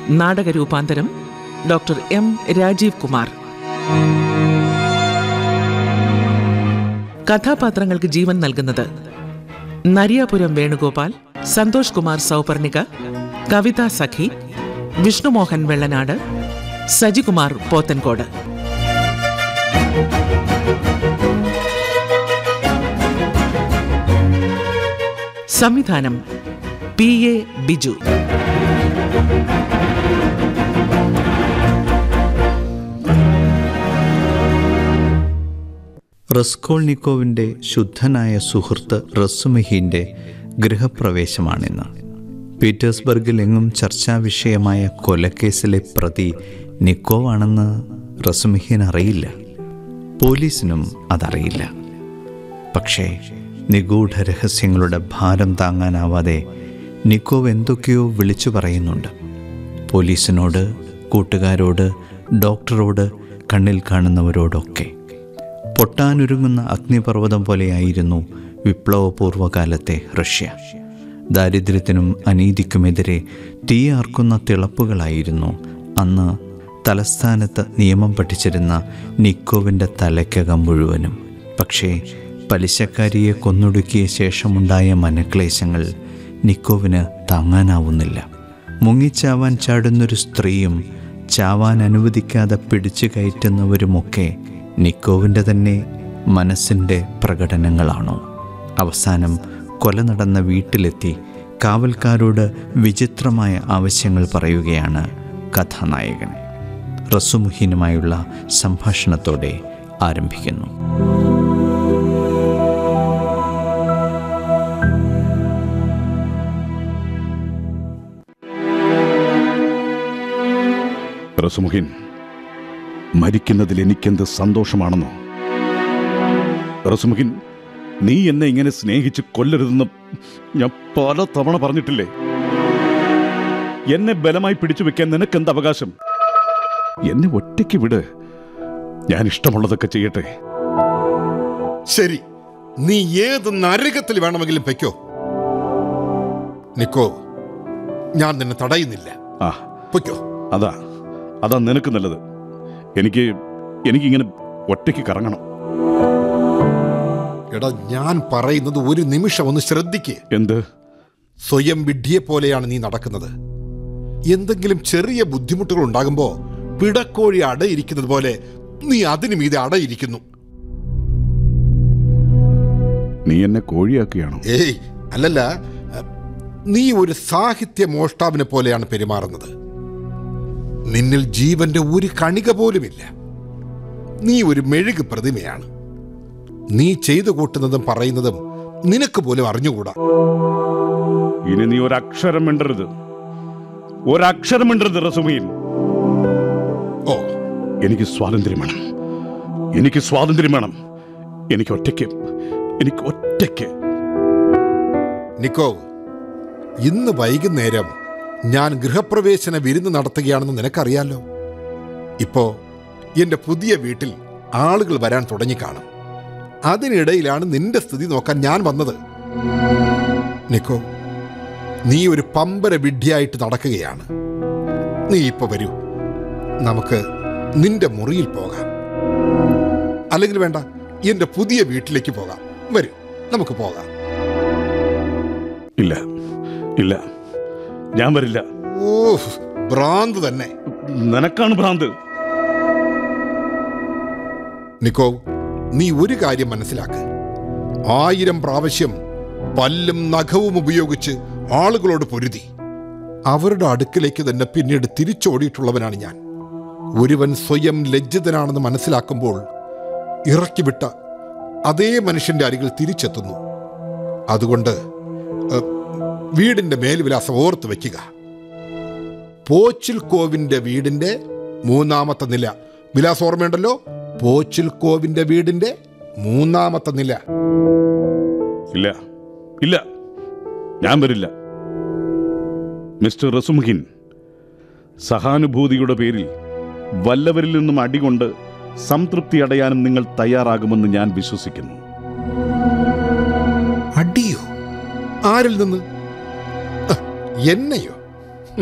നാടക രൂപാന്തരം doctor M Rajeev Kumar കഥാപാത്രങ്ങൾക്ക് ജീവൻ നൽകുന്നത് നരിയാപുരം വേണുഗോപാൽ സന്തോഷ് കുമാർ സൗപർണിക കവിത സഖി വിഷ്ണുമോഹൻ വെള്ളനാട് സജികുമാർ പോത്തൻകോട് സംവിധാനം പി എ ബിജു റസ്കോൾനിക്കോവിൻ്റെ ശുദ്ധനായ സുഹൃത്ത് റസുമിഹിൻ്റെ ഗൃഹപ്രവേശമാണിന്ന് പീറ്റേഴ്സ്ബർഗിൽ എങ്ങും ചർച്ചാ വിഷയമായ കൊലക്കേസിലെ പ്രതി നിക്കോവാണെന്ന് റസുമിഹിൻ അറിയില്ല പോലീസിനും അതറിയില്ല പക്ഷേ നിഗൂഢ രഹസ്യങ്ങളുടെ ഭാരം താങ്ങാനാവാതെ നിക്കോവ് എന്തൊക്കെയോ വിളിച്ചു പറയുന്നുണ്ട് പോലീസിനോട് കൂട്ടുകാരോട് ഡോക്ടറോട് കണ്ണിൽ കാണുന്നവരോടൊക്കെ പൊട്ടാനൊരുങ്ങുന്ന അഗ്നിപർവ്വതം പോലെയായിരുന്നു വിപ്ലവപൂർവ്വകാലത്തെ റഷ്യ ദാരിദ്ര്യത്തിനും അനീതിക്കുമെതിരെ തീയാർക്കുന്ന തിളപ്പുകളായിരുന്നു അന്ന് തലസ്ഥാനത്ത് നിയമം പഠിച്ചിരുന്ന നിക്കോവിൻ്റെ തലയ്ക്കകം മുഴുവനും പക്ഷേ പലിശക്കാരിയെ കൊന്നൊടുക്കിയ ശേഷമുണ്ടായ മനക്ലേശങ്ങൾ നിക്കോവിന് താങ്ങാനാവുന്നില്ല മുങ്ങിച്ചാവാൻ ചാടുന്നൊരു സ്ത്രീയും ചാവാൻ അനുവദിക്കാതെ പിടിച്ചു കയറ്റുന്നവരുമൊക്കെ നിക്കോവിൻ്റെ തന്നെ മനസ്സിൻ്റെ പ്രകടനങ്ങളാണോ അവസാനം കൊല നടന്ന വീട്ടിലെത്തി കാവൽക്കാരോട് വിചിത്രമായ ആവശ്യങ്ങൾ പറയുകയാണ് കഥാനായകൻ റസുമുഹീനുമായുള്ള സംഭാഷണത്തോടെ ആരംഭിക്കുന്നു റസുമുഖിൻ മരിക്കുന്നതിൽ എനിക്കെന്ത് സന്തോഷമാണെന്നോ റസുമുഖിൻ നീ എന്നെ ഇങ്ങനെ സ്നേഹിച്ച് കൊല്ലരുതെന്ന് ഞാൻ പല തവണ പറഞ്ഞിട്ടില്ലേ എന്നെ ബലമായി പിടിച്ചു വെക്കാൻ നിനക്കെന്ത് അവകാശം എന്നെ ഒറ്റയ്ക്ക് വിട് ഞാൻ ഇഷ്ടമുള്ളതൊക്കെ ചെയ്യട്ടെ ശരി നീ ഏത് നരകത്തിൽ വേണമെങ്കിലും വെക്കോ നിക്കോ ഞാൻ നിന്നെ തടയുന്നില്ല ആ പൊയ്ക്കോ അതാ അതാ നിനക്ക് നല്ലത് എനിക്ക് എനിക്കിങ്ങനെ ഒറ്റയ്ക്ക് കറങ്ങണം എടാ ഞാൻ പറയുന്നത് ഒരു നിമിഷം ഒന്ന് ശ്രദ്ധിക്ക് എന്ത് സ്വയം വിഡ്ഢിയെ പോലെയാണ് നീ നടക്കുന്നത് എന്തെങ്കിലും ചെറിയ ബുദ്ധിമുട്ടുകൾ ഉണ്ടാകുമ്പോ പിടക്കോഴി അടയിരിക്കുന്നത് പോലെ നീ അതിനു മീതെ അടയിരിക്കുന്നു നീ എന്നെ കോഴിയാക്കുകയാണോ ഏയ് അല്ലല്ല നീ ഒരു സാഹിത്യ മോഷ്ടാവിനെ പോലെയാണ് പെരുമാറുന്നത് നിന്നിൽ ജീവന്റെ ഒരു കണിക പോലുമില്ല നീ ഒരു മെഴുക് പ്രതിമയാണ് നീ ചെയ്തു കൂട്ടുന്നതും പറയുന്നതും നിനക്ക് പോലും അറിഞ്ഞുകൂടാ ഇനി നീ ഒരക്ഷരം മിണ്ടരുത് ഒരക്ഷരം മിണ്ടരുത് റസുമീൻ ഓ എനിക്ക് സ്വാതന്ത്ര്യം വേണം എനിക്ക് സ്വാതന്ത്ര്യം വേണം എനിക്ക് ഒറ്റയ്ക്ക് എനിക്ക് ഒറ്റയ്ക്ക് നിക്കോവ് ഇന്ന് വൈകുന്നേരം ഞാൻ ഗൃഹപ്രവേശന വിരുന്ന് നടത്തുകയാണെന്ന് നിനക്കറിയാലോ ഇപ്പോ എന്റെ പുതിയ വീട്ടിൽ ആളുകൾ വരാൻ തുടങ്ങിക്കാണും അതിനിടയിലാണ് നിന്റെ സ്ഥിതി നോക്കാൻ ഞാൻ വന്നത് നിക്കോ നീ ഒരു പമ്പര വിഡ്ഢിയായിട്ട് നടക്കുകയാണ് നീ ഇപ്പൊ വരൂ നമുക്ക് നിന്റെ മുറിയിൽ പോകാം അല്ലെങ്കിൽ വേണ്ട എന്റെ പുതിയ വീട്ടിലേക്ക് പോകാം വരൂ നമുക്ക് പോകാം ഇല്ല ഇല്ല ഞാൻ വരില്ല ഓ ഭ്രാന്ത് തന്നെ നിനക്കാണ് ഭ്രാന്ത് നിക്കോ നീ ഒരു കാര്യം മനസ്സിലാക്ക് ആയിരം പ്രാവശ്യം പല്ലും നഖവും ഉപയോഗിച്ച് ആളുകളോട് പൊരുതി അവരുടെ അടുക്കിലേക്ക് തന്നെ പിന്നീട് തിരിച്ചോടിയിട്ടുള്ളവനാണ് ഞാൻ ഒരുവൻ സ്വയം ലജ്ജിതനാണെന്ന് മനസ്സിലാക്കുമ്പോൾ ഇറക്കിവിട്ട അതേ മനുഷ്യന്റെ അരികിൽ തിരിച്ചെത്തുന്നു അതുകൊണ്ട് ഏ, വീടിന്റെ മേൽവിലാസം ഓർത്ത് വെക്കുക പോച്ചിൽ കോവിന്റെ വീടിന്റെ മൂന്നാമത്തെ നില വിലാസം ഓർമ്മയുണ്ടല്ലോ പോച്ചിൽ കോവിന്റെ വീടിന്റെ മൂന്നാമത്തെ നില ഇല്ല ഇല്ല ഞാൻ വരില്ല മിസ്റ്റർ റസുമുഖിൻ സഹാനുഭൂതിയുടെ പേരിൽ വല്ലവരിൽ നിന്നും അടികൊണ്ട് സംതൃപ്തി അടയാനും നിങ്ങൾ തയ്യാറാകുമെന്ന് ഞാൻ വിശ്വസിക്കുന്നു അടിയോ ആരിൽ നിന്ന് അഹ്, എന്നെയോ